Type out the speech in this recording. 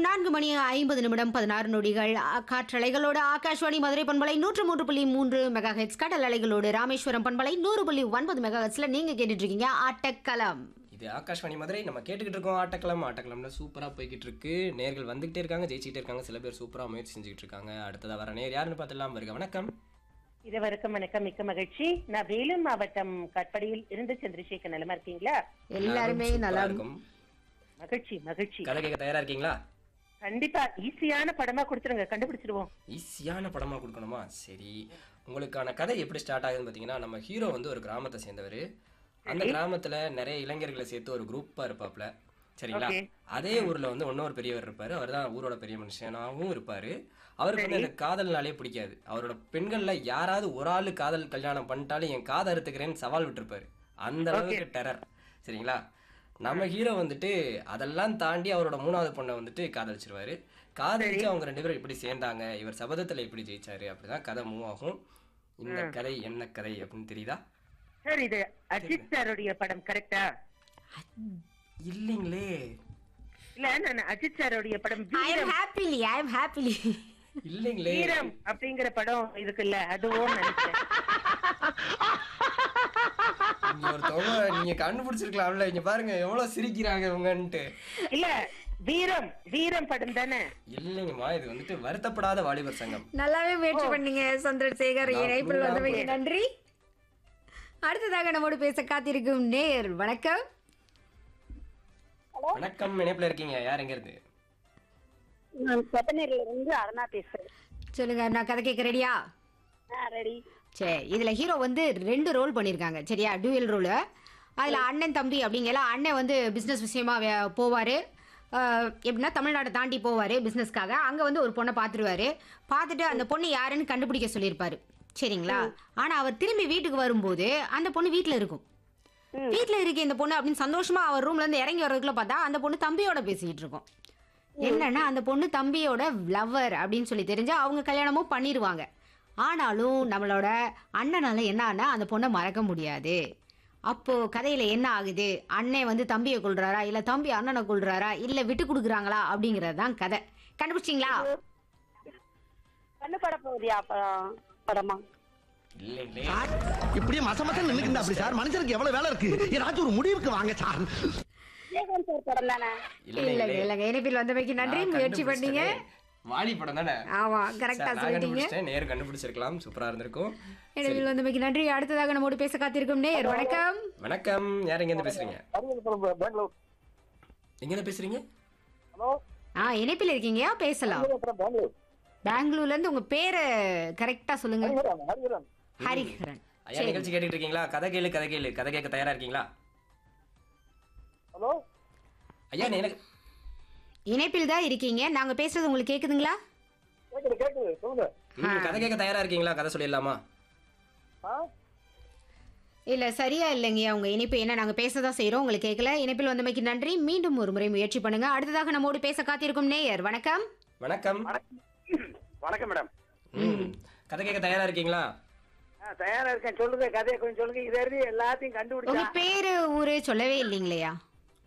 நான்கு மணி ஐம்பது நிமிடம் பதினாறு நொடிகள் அ, காற்றலைகளோடு ஆகாஷ்வாணி மதுரை பண்பலை நூற்று மூன்று புள்ளி மூன்று மெகா ஹெட்ஸ் கடல் அலைகளோடு ராமேஸ்வரம் பண்பலை நூறு புள்ளி ஒன்பது மெகா ஹெட்ஸ்ல நீங்க கேட்டுட்டு இருக்கீங்க ஆட்டக்களம் இது ஆகாஷ்வாணி மதுரை நம்ம கேட்டுக்கிட்டு இருக்கோம் ஆட்டக்கிழமை ஆட்டக்கிழமை சூப்பராக போய்கிட்டு இருக்கு நேர்கள் வந்துகிட்டே இருக்காங்க ஜெயிச்சுக்கிட்டே இருக்காங்க சில பேர் சூப்பராக முயற்சி செஞ்சுக்கிட்டு இருக்காங்க அடுத்ததாக வர நேர் யாருன்னு பார்த்துலாம் வருக வணக்கம் இரவருக்கும் வணக்கம் மிக்க மகிழ்ச்சி நான் வேலூர் மாவட்டம் கட்படியில் இருந்து சந்திரசேகர் நிலமா இருக்கீங்களா எல்லாருமே சூப்பரா நல்லா இருக்கும் மகிழ்ச்சி மகிழ்ச்சி கதை கேட்க தயாரா இருக்கீங்களா கண்டிப்பா ஈஸியான படமா கொடுத்துருங்க கண்டுபிடிச்சிடுவோம் ஈஸியான படமாக கொடுக்கணுமா சரி உங்களுக்கான கதை எப்படி ஸ்டார்ட் ஆகுதுன்னு பார்த்தீங்கன்னா நம்ம ஹீரோ வந்து ஒரு கிராமத்தை சேர்ந்தவர் அந்த கிராமத்துல நிறைய இளைஞர்களை சேர்த்து ஒரு குரூப்பா இருப்பாப்ல சரிங்களா Okay. அதே ஊர்ல வந்து இன்னொரு பெரியவர் இருப்பாரு அவர் தான் ஊரோட பெரிய மனுஷனாகவும் இருப்பாரு அவருக்கு வந்து இந்த காதல்னாலே பிடிக்காது அவரோட பெண்கள்ல யாராவது ஒரு ஆளு காதல் கல்யாணம் பண்ணிட்டாலும் என் காதை அறுத்துக்கிறேன்னு சவால் விட்டுருப்பாரு அந்த அளவுக்கு டெரர் சரிங்களா நம்ம ஹீரோ வந்துட்டு அதெல்லாம் தாண்டி அவரோட மூணாவது பொண்ணை வந்துட்டு காதலிச்சிருவாரு காதலிச்சு அவங்க ரெண்டு பேரும் இப்படி சேர்ந்தாங்க இவர் சபதத்துல எப்படி ஜெயிச்சாரு அப்படிதான் கதை மூவ் ஆகும் இந்த கதை என்ன கதை அப்படின்னு தெரியுதா சார் இது அஜித் சாருடைய படம் கரெக்டா இல்லைங்களே இல்ல நான் அஜித் சாருடைய படம் I am Veeram happily I am happily இல்லைங்களே வீரம் அப்படிங்கிற படம் இருக்குல்ல அதுவும் நினைச்சேன் இங்க ஒருத்தவங்க நீங்க கண்டுபிடிச்சிருக்கலாம்ல இங்க பாருங்க எவ்வளவு சிரிக்கிறாங்க இவங்கன்ட்டு இல்ல வீரம் வீரம் படம் தானே இல்லைங்கம்மா இது வந்துட்டு வருத்தப்படாத வாலிபர் சங்கம் நல்லாவே முயற்சி பண்ணீங்க சந்திரசேகர் நான் இணைப்பில் full வந்தமைக்கு ஆ நன்றி அடுத்ததாக நம்மோடு பேச காத்திருக்கும் நேர் வணக்கம் வணக்கம் இணைப்புல இருக்கீங்க யார் எங்க இருந்து நான் செப்பனேரில இருந்து அருணா பேசுறேன் சொல்லுங்க நான் கதை கேட்க ரெடியா ரெடி சரி இதுல ஹீரோ வந்து ரெண்டு ரோல் பண்ணியிருக்காங்க சரியா டூயல் ரோலு அதில் அண்ணன் தம்பி அப்படிங்கல அண்ணன் வந்து பிஸ்னஸ் விஷயமா வே- போவாரு அஹ், எப்படின்னா தமிழ்நாட்டை தாண்டி போவார் பிஸ்னஸ்க்காக அங்கே வந்து ஒரு பொண்ணை பார்த்துருவாரு பார்த்துட்டு அந்த பொண்ணு யாருன்னு கண்டுபிடிக்க சொல்லியிருப்பாரு சரிங்களா ஆனால் அவர் திரும்பி வீட்டுக்கு வரும்போது அந்த பொண்ணு வீட்டில் இருக்கும் வீட்டில் இருக்க இந்த பொண்ணு அப்படின்னு சந்தோஷமா அவர் ரூம்ல இருந்து இறங்கி வர்றதுக்குள்ள பார்த்தா அந்த பொண்ணு தம்பியோட பேசிக்கிட்டு இருக்கும் என்னன்னா அந்த பொண்ணு தம்பியோட லவ்வர் அப்படின்னு சொல்லி தெரிஞ்சு அவங்க கல்யாணமும் பண்ணிடுவாங்க ஆனாலும் நம்மளோட அண்ணனால என்ன ஆனா அந்த பொண்ணை மறக்க முடியாது அப்போ கதையில என்ன ஆகுது அண்ணன் வந்து தம்பியை கொள்றாரா இல்ல தம்பி அண்ணனை கொள்றாரா இல்ல விட்டு கொடுக்குறாங்களா அப்படிங்கறது தான் கதை கண்டுபிடிச்சிங்களா கண்ணு பட போகுதியா படம் படமா இல்லைங்களே இப்படியே மச மச நின்னுக்குண்டா அப்படி சார் மனுஷனுக்கு எவ்வளவு வேலை இருக்கு ஏதாச்சும் ஒரு முடிவுக்கு வாங்க சார் விஜயகாந்த் சார் படம் தானே இல்லைங்க இல்லைங்களே இல்லைங்க இணைப்பில் வந்தமைக்கு நன்றி நான் முயற்சி பண்ணீங்க கண்டுபிடிச்சிட்டேனே. வாலி படம் தானே ஆமா சரி, கரெக்டா நான் சொல்லிட்டீங்க கண்டுபிடிச்சிட்டேன் நேர் கண்டுபிடிச்சிருக்கலாம் சூப்பரா இருந்திருக்கும் இணைப்பில் வந்தமைக்கு நன்றி அடுத்ததாக நம்மோடு பேச காத்திருக்கும் நேர் வணக்கம் வணக்கம் யார் எங்க இருந்து பேசுறீங்க பெங்களூர் எங்க இருந்து பேசுறீங்க ஹலோ ஆ இணைப்பில் இருக்கீங்க பேசலாம் பெங்களூர் பெங்களூர்ல இருந்து உங்க பேரை கரெக்டா சொல்லுங்க ஹரிஹரன் ஹரிஹரன் ஹரிஹரன் ஐயா நிகழ்ச்சி கேட்டுட்டு இருக்கீங்களா கதை கேளு கதை கேளு கதை கேட்க தயாரா இருக்கீங்களா ஹலோ ஐயா நீ எனக்கு இணைப்பில் தான் இருக்கீங்க நாங்க பேசுறது உங்களுக்கு கேக்குதுங்களா கேக்குது கேக்குது சொல்லுங்க ம், கதை கேட்க தயாரா இருக்கீங்களா கதை சொல்லிடலாமா ஆ இல்ல சரியா இல்லைங்கய்யா உங்க இணைப்பு என்ன நாங்க பேசதான் செய்றோம் உங்களுக்கு கேட்கல இணைப்பில் வந்தமைக்கு நன்றி மீண்டும் ஒரு முறை முயற்சி பண்ணுங்க அடுத்ததாக நம்மோடு பேச காத்திருக்கும் நேயர் வணக்கம் வணக்கம் வணக்கம் மேடம் ம் கதை கேட்க தயாரா இருக்கீங்களா தயாரா இருக்கேன் சொல்லுங்க கதையை கொஞ்சம் சொல்லுங்க இது வரைக்கும் எல்லாத்தையும் உங்க கண்டுபிடிச்சா பேரு ஊரு சொல்லவே இல்லைங்களையா